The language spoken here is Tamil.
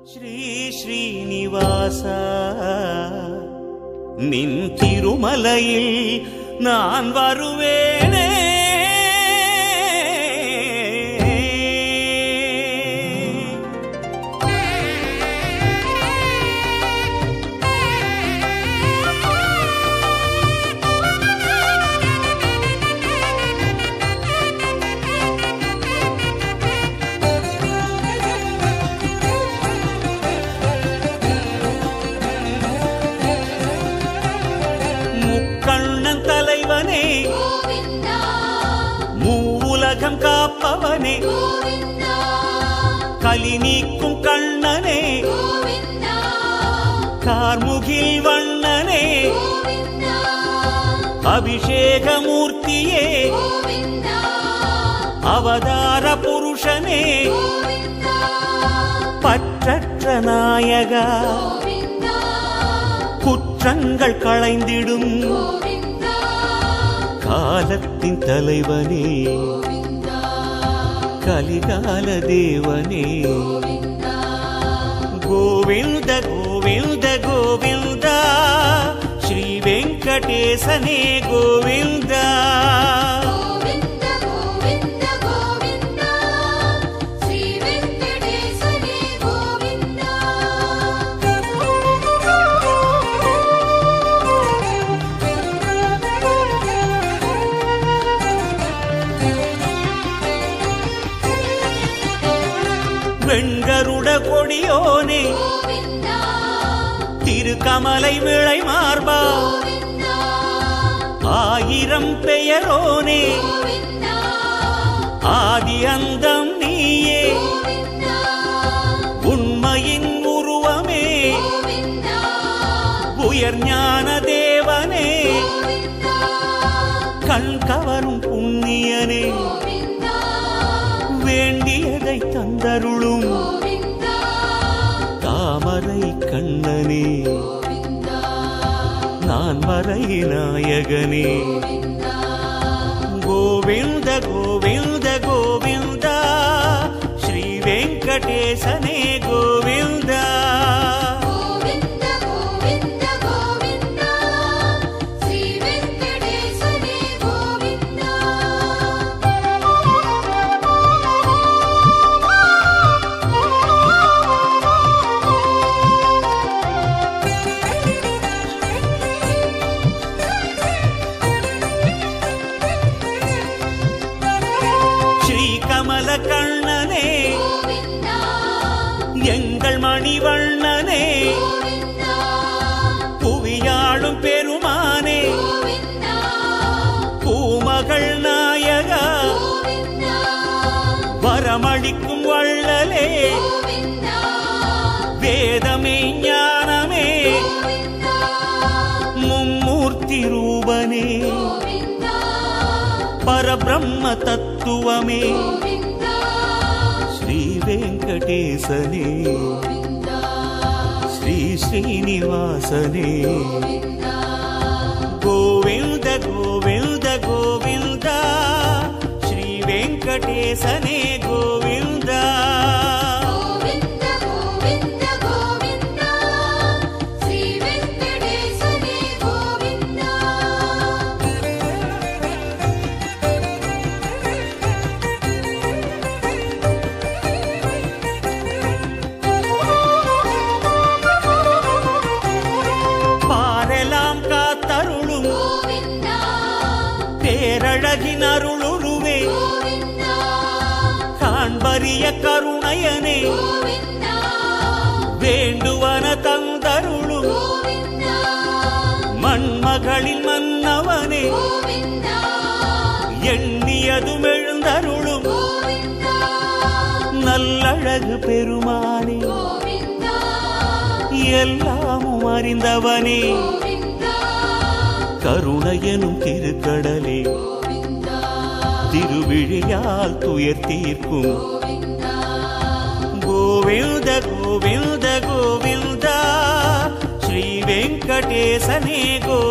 ஸ்ரீ ஸ்ரீனிவாச நின் திருமலையில் நான் வருவேனே முக்கண்ணன் தலைவனே கோவிந்தா மூவுலகம் காப்பவனே கோவிந்தா கலி நீக்கும் கண்ணனே கோவிந்தா கார்முகில் வண்ணனே கோவிந்தா அபிஷேகமூர்த்தியே கோவிந்தா அவதார புருஷனே கோவிந்தா பற்றற்ற நாயகா கோவிந்தா குற்றங்கள் களைந்திடும் கோவிந்தா காலத்தின் தலைவனே கோவிந்தா கலிகால தேவனே கோவிந்தா கோவிந்த கோவிந்த கோவிந்தா ஸ்ரீ வெங்கடேசனே கோவிந்தா கோவிந்த கோவிந்த கோவிந்தா ஸ்ரீ வெங்கடேசனே கோவிந்தா வெண்கருட கொடியோனே கோவிந்தா திருக்கமலை விளை மார்பா கோவிந்தா ஆயிரம் பெயரோனே கோவிந்தா ஆதி அந்தம் நீயே கோவிந்தா உண்மையின் உருவமே கோவிந்தா உயர் ஞான தேவனே கோவிந்தா கண் கவரும் புண்ணியனே கோவிந்தா வேண்டியதை தந்தருளும் கோவிந்தா தாமரை கண்ணனே கோவிந்தா நான் மறை நாயகனே கோவிந்த கோவிந்த கோவிந்தா ஸ்ரீ வெங்கடேசனே கோவிந்தா கோவிந்த கோவிந்த கோவிந்தா ஸ்ரீ வெங்கடேசனே கோவிந்தா ஸ்ரீ கமல கண்ணனே கோவிந்தா எங்கள் மணிவண்ணனே கோவிந்தா புவியாளும் பெருமானே கோவிந்தா பூமகள் நாயகா கோவிந்தா வரமளிக்கும் வள்ளலே கோவிந்தா வேதமே ஞானமே கோவிந்தா மும்மூர்த்தி ரூபனே கோவிந்தா பரபிரம்ம தத்துவமே கோவிந்தா ஸ்ரீ வெங்கடேசனே கோவிந்தா ஸ்ரீ ஸ்ரீனிவாசனே கோவிந்தா கோவிந்த கோவிந்த கோவிந்தா ஸ்ரீ வெங்கடேசனே கோவிந்தா கோவிந்த கோவிந்த கோவிந்தா ஸ்ரீ வெங்கடேசனே கோவிந்தா பாரெல்லாம் காத்தருளும் கோவிந்தா பேரழகின் அருளுருவே கோவிந்தா காண்பரிய கருணையனே கோவிந்தா வேண்டுவன தந்தருளும் கோவிந்தா மண்மகளின் மன்னவனே கோவிந்தா எண்ணியதும் எழுந்தருளும் கோவிந்தா நல்லழகு பெருமானே கோவிந்தா எல்லாமும் அறிந்தவனே கோவிந்தா கருணையனும் திருக்கடலே கோவிந்தா திருவிழியால் துயர் தீர்க்கும் கோவிந்தா கோவிந்த கோவிந்த கோவிந்தா ஸ்ரீ வெங்கடேசனே கோ